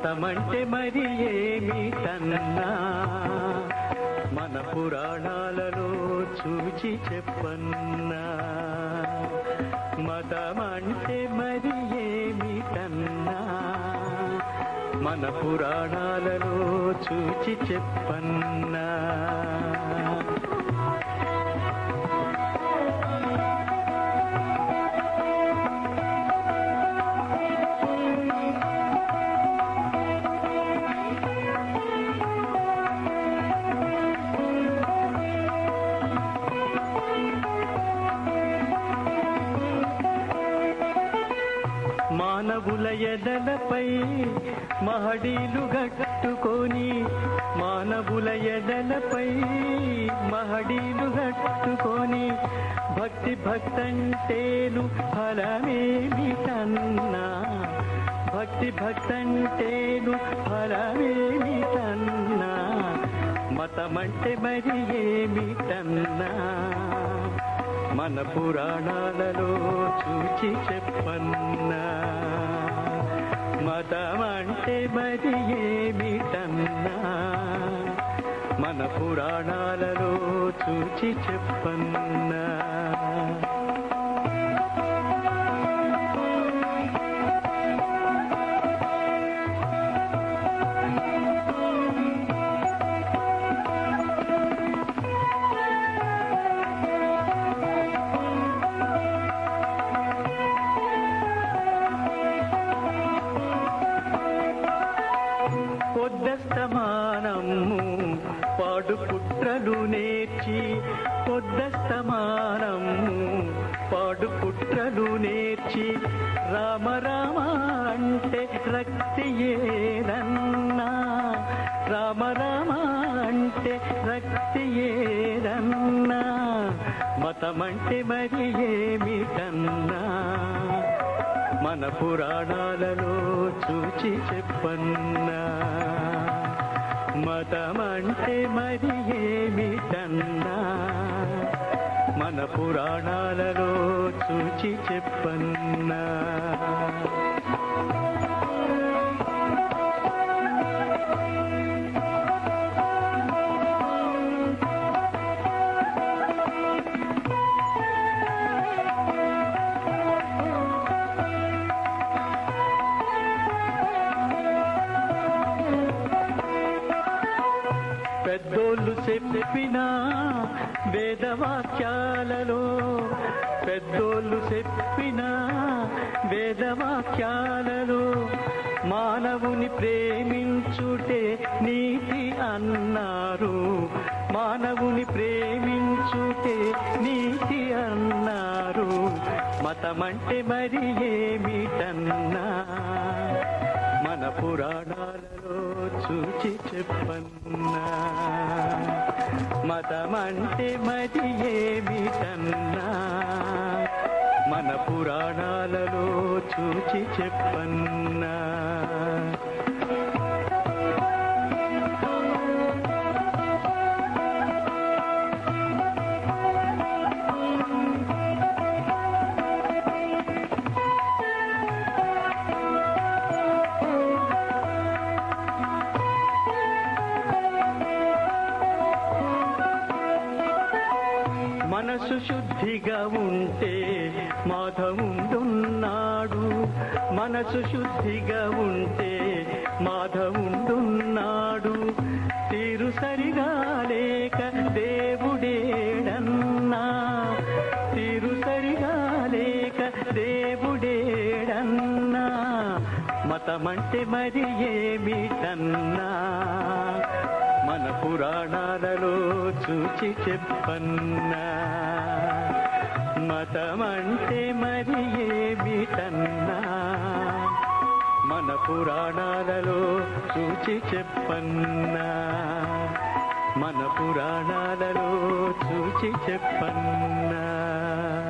మతమంటే మరి ఏమిటన్నా మన పురాణాలలో చూచి చెప్పన్నా మతమంటే మరి ఏమిటన్నా మన పురాణాలలో చూచి చెప్పన్నా మానవుల ఎదలపై మహడీలు గట్టుకొని మానవుల ఎదలపై మహడీలు గట్టుకొని భక్తి భక్తంటేను ఫలమేమిటన్నా భక్తి భక్తంటేను ఫలమేమిటన్నా మతమంటే మరి ఏమిటన్నా మన పురాణాలలో చూచి చెప్పన్నా మతమంటే మరి ఏమిటన్నా మన పురాణాలలో చూచి చెప్పన్నా పొద్దస్తమానము పాడు పుట్రలు నేర్చి పొద్దస్తమానము పాడు పుట్రలు నేర్చి రామ రామ అంటే రక్తి ఏదన్నా రామ రామ అంటే రక్తి ఏదన్నా మతమంటే మరి ఏమిటన్నా మన పురాణాలలో చూచి చెప్పన్నా మతమంటే మరి ఏమిటన్నా మన పురాణాలలో చూచి చెప్పన్నా పెద్దోళ్ళు చెప్పిన వేదవాక్యాలలో పెద్దోళ్ళు చెప్పిన వేదవాక్యాలలో మానవుని ప్రేమించుటే నీతి అన్నారు మానవుని ప్రేమించుటే నీతి అన్నారు మతమంటే మరి ఏమిటన్నా మన పురాణాలలో చూచి చెప్పన్నా మతమంటే మరి ఏమిటన్నా మన పురాణాలలో చూచి చెప్పన్నా మనసు శుద్ధిగా ఉంటే మాధవుండున్నాడు మనసు శుద్ధిగా ఉంటే మాధవుండున్నాడు తీరు సరిగా లేక దేవుడేడన్నా తీరు సరిగా లేక దేవుడేడన్నా మతమంటే మరి ఏమిటన్నా మన పురాణాలలో చూచి చెప్పన్నా మతమంటే మరి ఏమిటన్నా మన పురాణాలలో చూచి చెప్పన్నా మన పురాణాలలో చూచి చెప్పన్నా